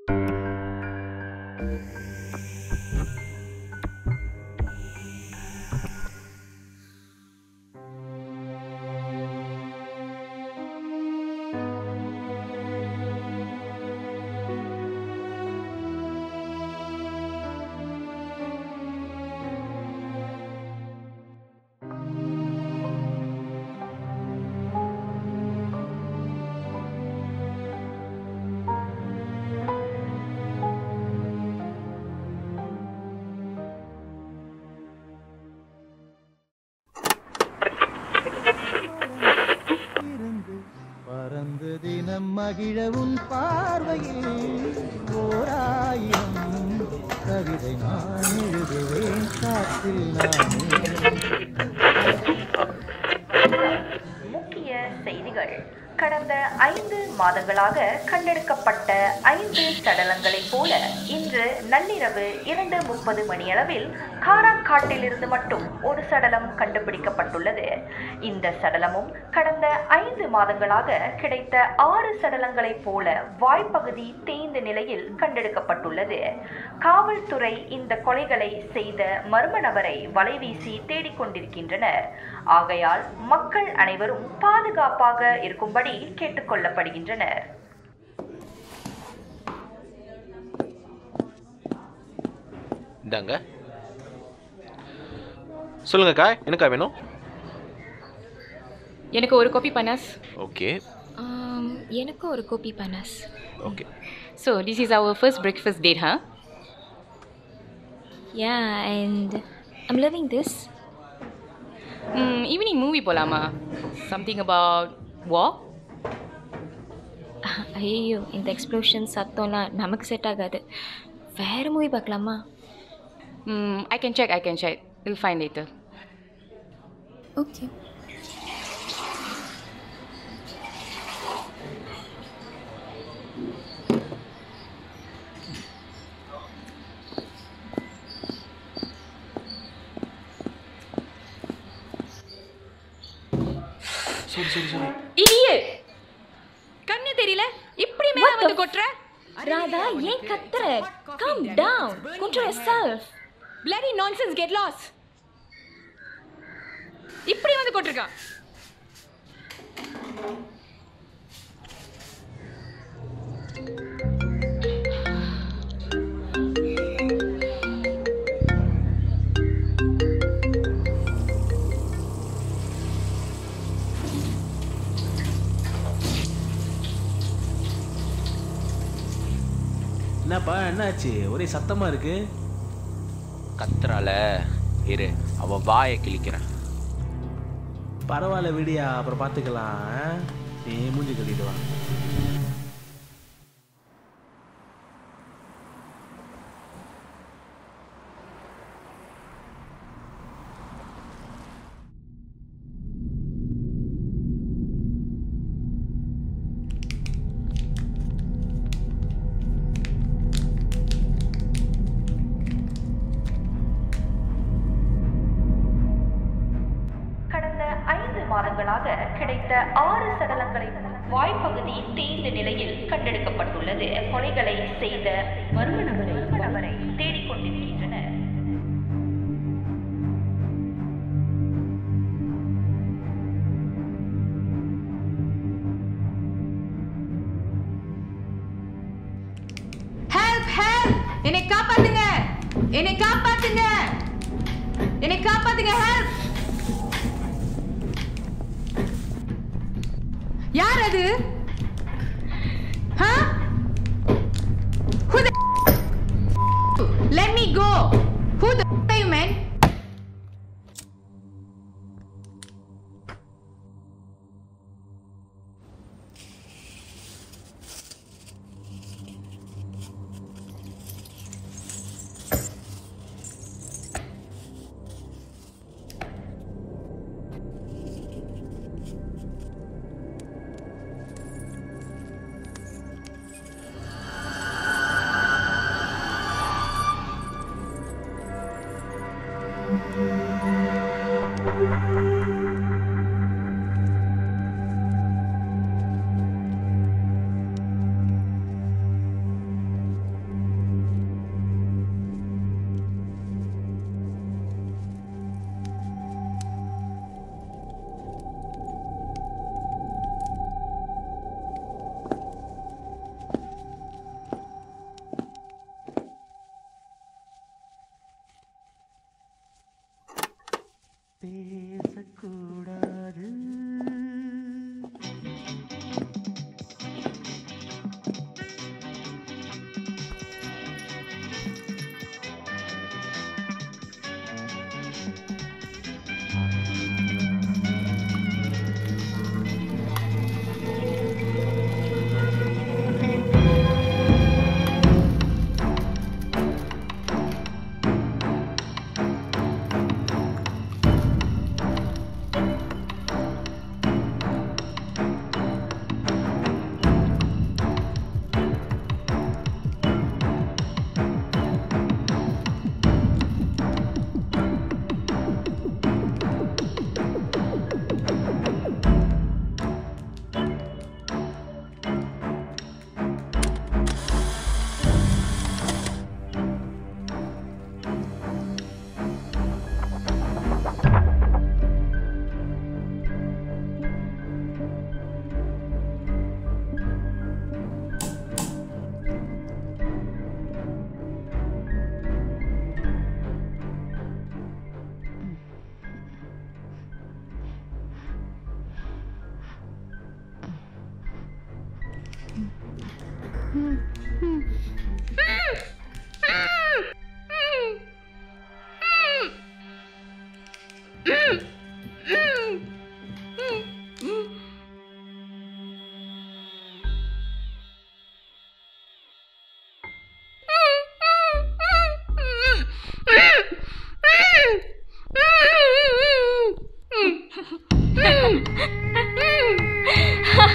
இருந்து பறந்து தினம் மகிழ உன் பார்வையில் ஓராயிரம் கவிதை நான் எழுதுவேன் காற்றில் நானே முக்கிய செய்திகள் கடந்த ஐந்து மாதங்களாக கண்டெடுக்கப்பட்ட ஐந்து சடலங்களைப் போல இன்று நள்ளிரவு இரண்டு முப்பது மணியளவில் காராக்காட்டிலிருந்து மட்டும் ஒரு சடலம் கண்டுபிடிக்கப்பட்டுள்ளது இந்த சடலமும் கடந்த ஐந்து மாதங்களாக கிடைத்த ஆறு சடலங்களைப் போல வாய்ப்பகுதி தேய்ந்த நிலையில் கண்டெடுக்கப்பட்டுள்ளது காவல்துறை இந்த கொலைகளை செய்த மர்ம நபரை வலைவீசி தேடிக்கொண்டிருக்கின்றனர் ஆகையால் மக்கள் அனைவரும் பாதுகாப்பாக இருக்கும்படி கேட்டுக்கொள்ளப்படுகின்றனர் இந்தாங்க சொல்லுங்கக்கா என்னக்கா வேணும் எனக்கு ஒரு கோபி பனாஸ் ஓகே எனக்கும் ஒரு கோபி பனாஸ் okay so this is our first breakfast date ஹா yeah and I'm loving this evening movie போகலாமா சம்திங் அபவுட் வா ஐயோ இந்த எக்ஸ்ப்ளோஷன் சத்தம்லாம் நமக்கு செட் ஆகாது வேறு மூவி பார்க்கலாமா I can check I can check will fine later okay சரி சரி சரி இடியட் கண்ணு தெரியல இப்படி மேல What the வந்து கொட்டுற ராதா ஏன் கத்துற come down control yourself bloody nonsense get lost இப்படி வந்து கொட்டிருக்கான் என்னப்பா என்னாச்சு ஒரே சத்தமா இருக்கு கத்துறால இரு அவன் வாயை கிழிக்கிறேன் பரவாயில்ல விடியா அப்புறம் பார்த்துக்கலாம் ஆ? நீ மூஞ்சி கட்டிட்டு வா கடந்த ஐந்து மாதங்களாக கிடைத்த ஆறு சடலங்களை வாய்ப்பகுதி தேய்ந்த நிலையில் கண்டெடுக்கப்பட்டுள்ளது கொலைகளை செய்த மர்ம நபரை நபரை தேடிக்கொண்டிருக்கின்றனர் ஹெல்ப் ஹெல்ப் என்னை காப்பாத்துங்க என்னை காப்பாத்துங்க என்னை காப்பாத்துங்க ஹெல்ப் யார் அது Huh? Who the Let me go. Who the are you, man?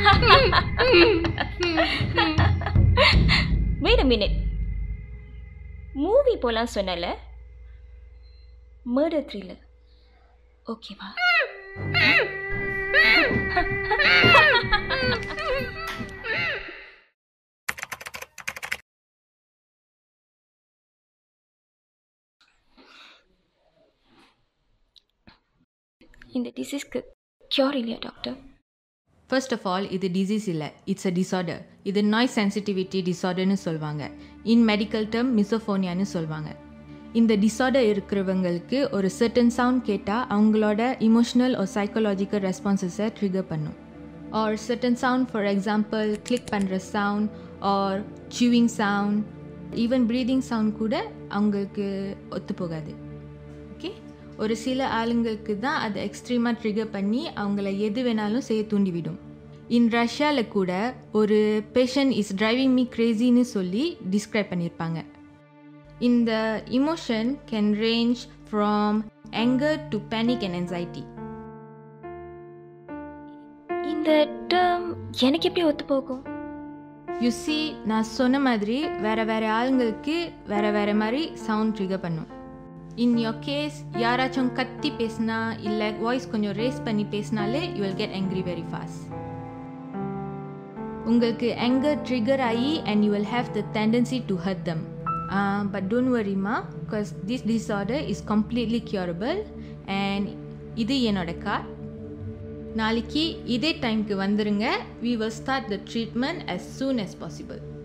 Wait a minute movie போலாம் சொன்னல மர்டர் த்ரில்லர் ஓகேவா இந்த டிசீஸ்க்கு க்யூர் இல்லையா டாக்டர் ஃபர்ஸ்ட் ஆஃப் ஆல் இது டிசீஸ் இல்லை இட்ஸ் அ டிசார்டர் இது நாய்ஸ் சென்சிட்டிவிட்டி டிசார்டர்னு சொல்லுவாங்க இன் மெடிக்கல் டேர்ம் மிசோஃபோனியான்னு சொல்லுவாங்க இந்த டிசார்டர் இருக்கிறவங்களுக்கு ஒரு சர்டன் சவுண்ட் கேட்டால் அவங்களோட இமோஷனல் ஒரு சைக்கலாஜிக்கல் ரெஸ்பான்சஸை ட்ரிகர் பண்ணும் or certain sound for example click பண்ணுற sound or chewing sound even breathing sound கூட அவங்களுக்கு ஒத்து போகாது ஓகே ஒரு சில ஆளுங்களுக்கு தான் அதை எக்ஸ்ட்ரீமாக ட்ரிகர் பண்ணி அவங்கள எது வேணாலும் செய்ய தூண்டிவிடும் இன் ரஷ்யாவில் கூட ஒரு பேஷண்ட் இஸ் டிரைவிங் மீ கிரேசின்னு சொல்லி டிஸ்கிரைப் பண்ணியிருப்பாங்க இந்த emotion can range from anger to panic and anxiety இந்த டேர்ம் எனக்கு எப்படி ஒத்து போகும் யூ see நான் சொன்ன மாதிரி வேறு வேறு ஆளுங்களுக்கு வேறு வேறு மாதிரி சவுண்ட் ட்ரிகர் பண்ணும் இன் யோர் கேஸ் யாராச்சும் கத்தி பேசினா இல்லை வாய்ஸ் கொஞ்சம் ரேஸ் பண்ணி பேசினாலே you will get angry very fast உங்களுக்கு anger ட்ரிகர் ஆகி and you will have the tendency to hurt them but don't வரிமா because this disorder is completely curable and இது என்னோட கார் நாளைக்கு இதே டைம்க்கு வந்துருங்க we will start the treatment as soon as possible